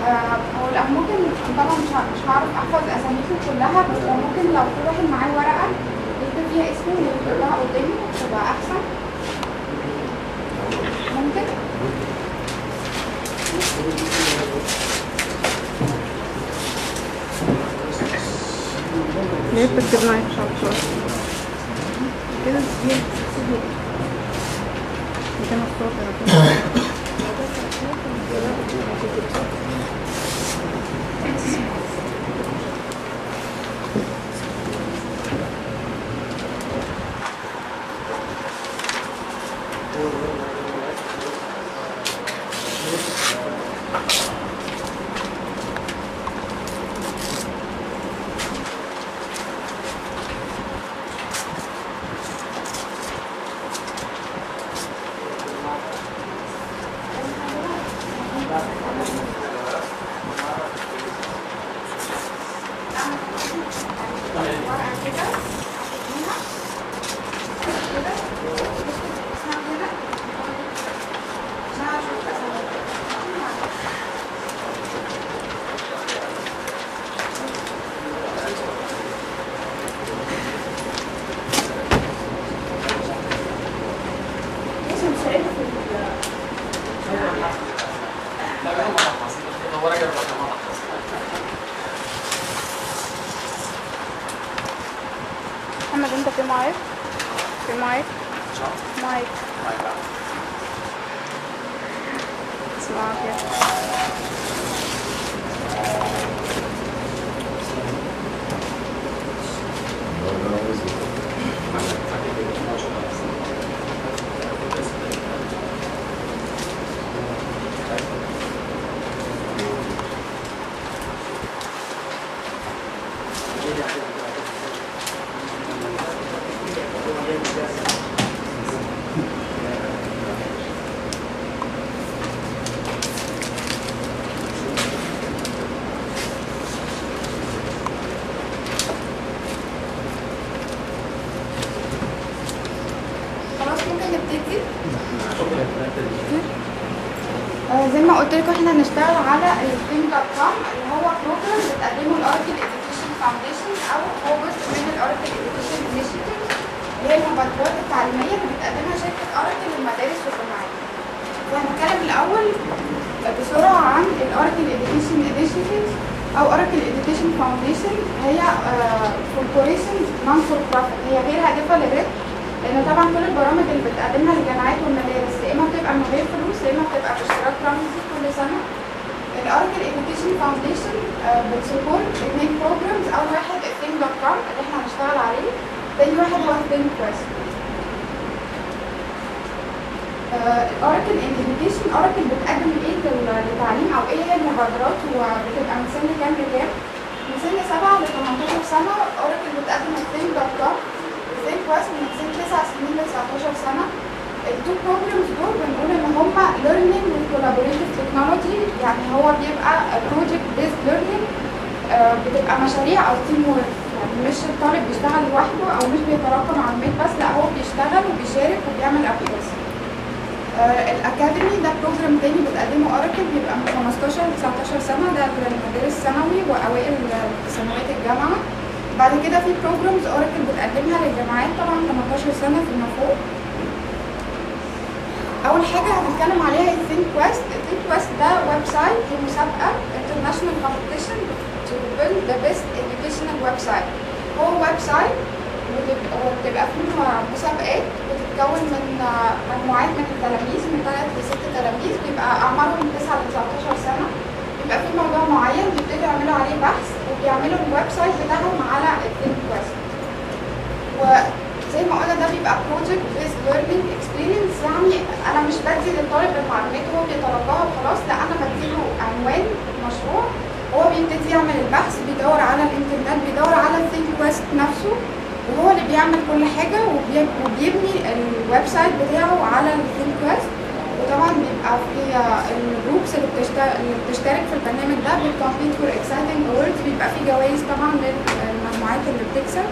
آه، هو لا ممكن طبعا مش ه- مش هعرف احفظ اساميكم كلها بس ممكن لو كل واحد معاه ورقه يكتب فيها اسمه ويكتبها قدامه تبقى احسن ممكن ليه بتكتب معايا في شعر كده دي سيبه. كان الصوت انا كنت ورقه كده تحطيها كده اسمها كده عشان اشوف اساميكم اسمه مش عارف محمد انت في مايك في مايك مايك اسمعك يا خلاص ممكن نبتدي آه، زي ما قلت لكم احنا هنشتغل على الثيم دوت كوم اللي هو بروجرام بتقدمه الاوراكل اديوكيشن فاونديشن او هو جزء من الاوراكل اديوكيشن انيشيتيف اللي هي المبادرات التعليميه اللي بتقدمها شركه اوراكل للمدارس والجامعات. وهنتكلم الاول بسرعه عن الاوراكل اديوكيشن انيشيتيف او اوراكل اديوكيشن فاونديشن هي كوربوريشن نون فور بروفيت هي غير هادفه للربح لان طبعا كل البرامج اللي بتقدمها للجامعات والمدارس يا اما بتبقى من غير فلوس يا اما بتبقى باشتراك رمزي كل سنه الاوراكل اديوكيشن فاونديشن بتسبورت اثنين بروجرامز اول واحد الثيم دوت كوم اللي احنا هنشتغل عليه تاني واحد هو الثيم كويست الاوراكل اديوكيشن اوراكل بتقدم ايه لل- للتعليم او ايه هي المبادرات وبتبقى من سن كام لكام من سن 7 ل 18 سنه اوراكل بتقدم الثيم دوت كوم الثيم كويست من سن 9 سنين ل 19 سنه التو بروجرامز دول بنقول ان هم learning with collaborative technology يعني هو بيبقى project based learning آه، بتبقى مشاريع او تيم وورك يعني مش الطالب بيشتغل لوحده او مش بيتلقى معلومات بس لا هو بيشتغل وبيشارك وبيعمل ابحاث آه، الاكاديمي ده بروجرام تاني بتقدمه اوراكل بيبقى من 15 ل 19 سنه ده للمدارس الثانوي واوائل ثانويات الجامعه بعد كده في بروجرامز اوراكل بتقدمها للجامعات طبعا 18 سنه فيما فوق اول حاجه هنتكلم عليها هي الثينك كويست الثينك كويست ده ويب سايت لمسابقه international competition to build the best educational website هو ويب سايت وبتبقى وبتبقى فيه مسابقات بتتكون من آه، مجموعات من التلاميذ من ثلاث لست تلاميذ بيبقى اعمارهم من 9 ل 19 سنه بيبقى في موضوع معين بيبتدوا يعملوا عليه بحث وبيعملوا الويب سايت بتاعهم على الثينك كويست وزي ما قلنا ده بيبقى project based learning experience يعني انا مش بدي للطالب المعلومات هو بيتلقاها وخلاص لا انا بديله عنوان مشروع هو بيبتدي يعمل البحث بيدور على الانترنت بيدور على الثينك كويست نفسه وهو اللي بيعمل كل حاجه وبي- وبيبني الويب سايت بتاعه على الثينك كويست وطبعا بيبقى في الجروبس اللي بتشترك اللي بتشترك في البرنامج ده بتكمبيت فور اكسايتنج اووردز بيبقى في جوائز طبعا للمجموعات اللي بتكسب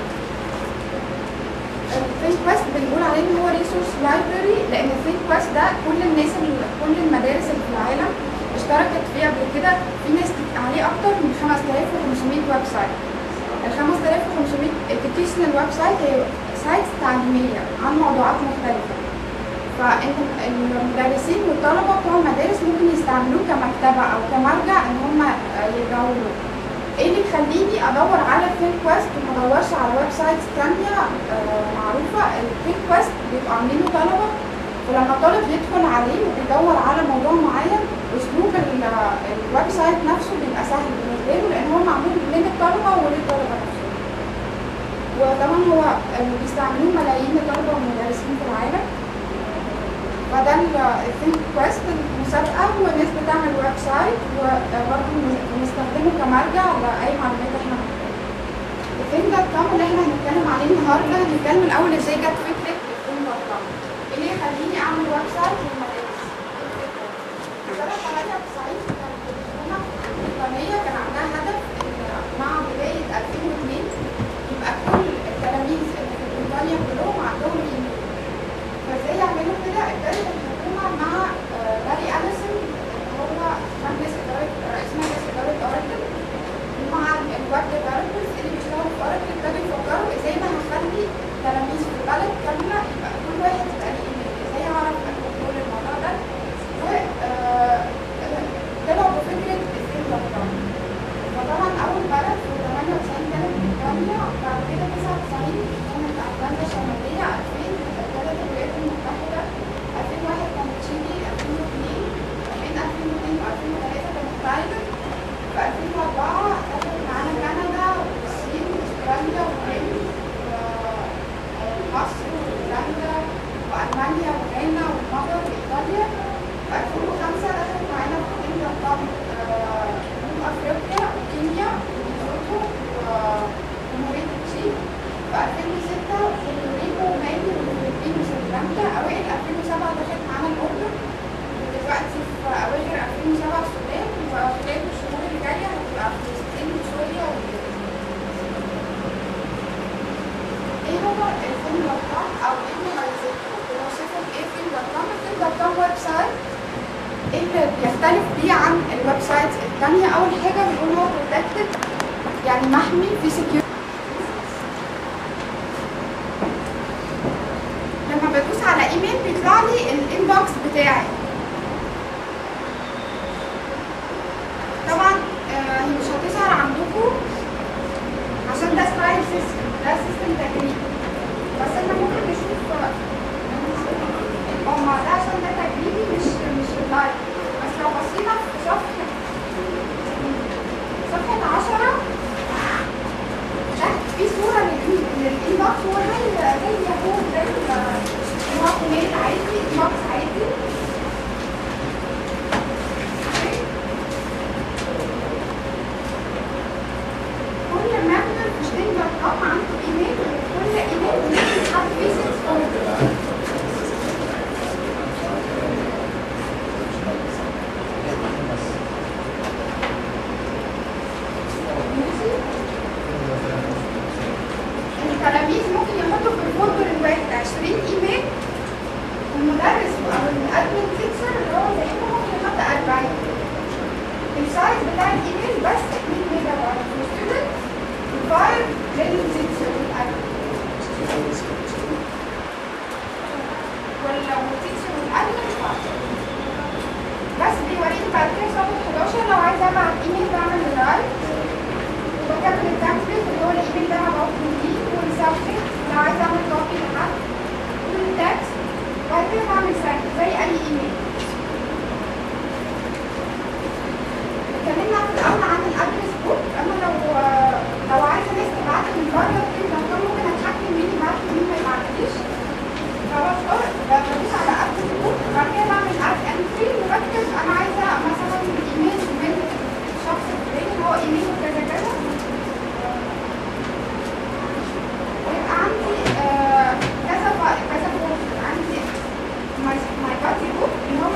الثينك كويست بنقول عليه ان هو ريسورس لايبراري لان الثينك كويست ده كل الناس اللي كل المدارس اللي في العالم اشتركت فيه قبل كده كده في ناس عليه اكتر من 5500 ويب سايت ال 5500 educational ويب سايت هي سايتس تعليميه عن موضوعات مختلفه فانت المدرسين والطلبه بتوع المدارس ممكن يستعملوه كمكتبه او كمرجع ان هم يرجعوا له ايه اللي يخليني ادور على فين كويست وما ادورش على ويب سايتس تانية آه، معروفه الفين كويست بيبقوا عاملينه طلبه فلما الطالب يدخل عليه وبيدور على موضوع معين اسلوب ال- الويب سايت نفسه بيبقى سهل بالنسبه له لان هو معمول للطلبه وللطلبه نفسهم وطبعا هو اللي بيستعملوه ملايين الطلبه والمدرسين في العالم فده الثينك كويست المسابقه والناس بتعمل ويب سايت وبرضه بنستخدمه كمرجع لاي معلومات احنا محتاجينها. الثينك دوت كوم اللي احنا هنتكلم عليه النهارده هنتكلم الاول ازاي جت فكره الثينك دوت كوم. ايه اللي يخليني اعمل ويب سايت للمدارس؟ سنة 98 كانت الحكومة البريطانية كان عندها هدف إن مع بداية 2002 يبقى كل التلاميذ اللي في بريطانيا كلهم عندهم ايميل. فازاي يعملوا كده؟ ابتدت الحكومة مع آه، باري أليسون اللي هو مجلس إدارة رئيس مجلس إدارة أوراكل ومع الويب ديفلوبرز اللي بيشتغلوا في أوراكل ابتدوا يفكروا ازاي انا هخلي تلاميذ في بلد كاملة يبقى كل واحد يبقى ليه ايميل، ازاي هعرف اكنترول الموضوع ده؟ و آه، طلعوا بفكرة الفيلم دوت فطبعا أول بلد في 98 كانت بريطانيا بعد كده 99 كانت أفغانيا الشمالية 2000 ابتدت الولايات المتحدة 2001 كانت تشيلي 2002 بين 2002 و 2003 كانت تايلاند في 2004 دخلت معانا كندا والصين واستراليا والهند ومصر وهولندا وألمانيا وغانا والمجر وإيطاليا في 2005 دخلت معانا في رقم جنوب أفريقيا وكينيا وليسوتو وجمهورية التشيك في 2006 بورتوريكو ومالي والفلبين وسريلانكا أوائل 2007 دخلت معانا الأردن ودلوقتي في أواخر 2007 السودان وخلال الشهور اللي جاية هتبقى فلسطين وسوريا واليمن. ايه هو الفيلم دوت كوم او ايه مميزاته بنوصفه بايه فيلم دوت كوم الفيلم دوت كوم ويب سايت ايه اللي بيختلف بيه عن الويب سايتس التانية اول حاجة بنقول هو protected يعني محمي في security لما بدوس على ايميل بيطلع لي الانبوكس بتاعي طبعا آه، هي مش هتظهر عندكم عشان ده ستايل سيستم ده سيستم تجريبي بس احنا ممكن نشوف اه ما ده عشان ده تجريبي مش مش لايف بس لو بصينا في صفحة صفحة 10 ده في صورة للإن- للإنبوكس هو زي زي ياهو زي ال- هو ميل عادي إنبوكس عادي كل مبنى في شتين دوت كوم عنده ايميل وكل ايميل بنكتب حد فيه ست فولدر ماشي التلاميذ ممكن يحطوا في الفولدر الواحد 20 ايميل والمدرس او الادمن تيتشر اللي هو زينا ممكن يحط 40 السايز بتاع الايميل بس 2 ميجا بايت للستودنت وفايل للتيتشر والادمن ولو التيتشر والادمن فايل بس بيوريني بعد كده صفحة 11 لو عايزة ابعت ايميل بعمل لايف وبكتب التمبلت اللي هو الايميل ده هبعته ليه والسبجكت لو عايزة اعمل كوبي لحد والتكست وبعد كده بعمل سند زي اي ايميل اتكلمنا في الاول عن الادرس بوك انا لو لو عايزه ناس تبعت لي من بره التيم ده ممكن اتحكم مين يبعت لي مين ما يبعتليش فبختار بدوس على ادرس بوك وبعد كده بعمل اد انتري وبكتب انا عايزه مثلا ايميل من الشخص الفلاني هو ايميله كذا كذا ويبقى عندي آه، كذا فا- كذا فولدر عندي ماي ماي بادي بوك اللي هو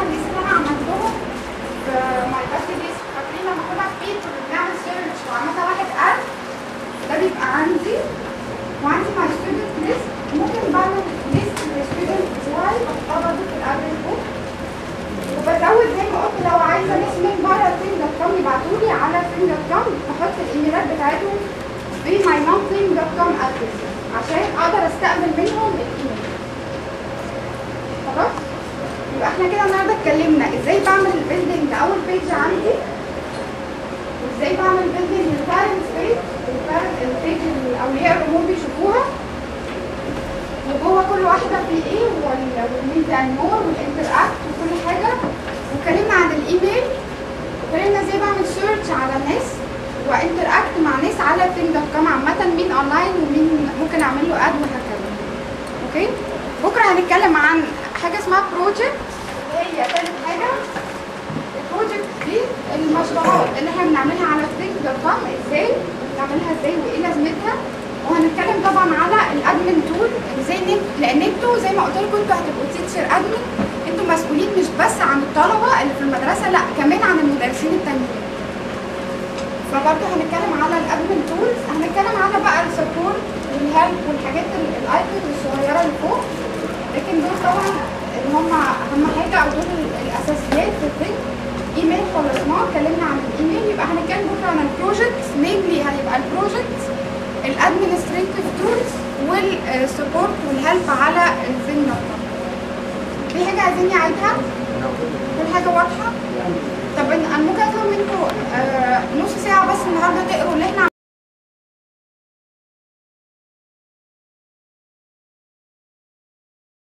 بيلدينج لاول بيج عندي وازاي بعمل بيلدينج للبارنتس بيج البيج اللي اولياء الامور بيشوفوها وجوه كل واحده في ايه وال- والميديا مور والانتراكت وكل حاجه واتكلمنا عن الايميل واتكلمنا ازاي بعمل سيرش على الناس وانتراكت مع ناس على تيم دوت كوم عامه مين اونلاين ومين ممكن اعمل له اد وهكذا اوكي بكره هنتكلم عن حاجه اسمها بروجكت اللي هي تالت حاجه البروجكت دي المشروعات اللي احنا بنعملها على ثينك دوت كوم ازاي بنعملها ازاي وايه لازمتها وهنتكلم طبعا على الادمن تول ازاي نت... لان انتوا زي ما قلت لكم انتوا هتبقوا تيتشر ادمن انتوا مسؤولين مش بس عن الطلبه اللي في المدرسه لا كمان عن المدرسين التانيين فبرضه هنتكلم على الادمن تولز هنتكلم على بقى السبورت والهيلب والحاجات ال- الايكونز الصغيره اللي فوق لكن دول طبعا اللي هم اهم حاجه او دول ال- الاساسيات في الثينك ايميل خلصناه اتكلمنا عن الايميل يبقى هنتكلم بكره عن البروجكتس مينلي هيبقى البروجكتس الادمنستريتيف تولز والسبورت والهيلب على الثينك في حاجه عايزين نعيدها كل حاجه واضحه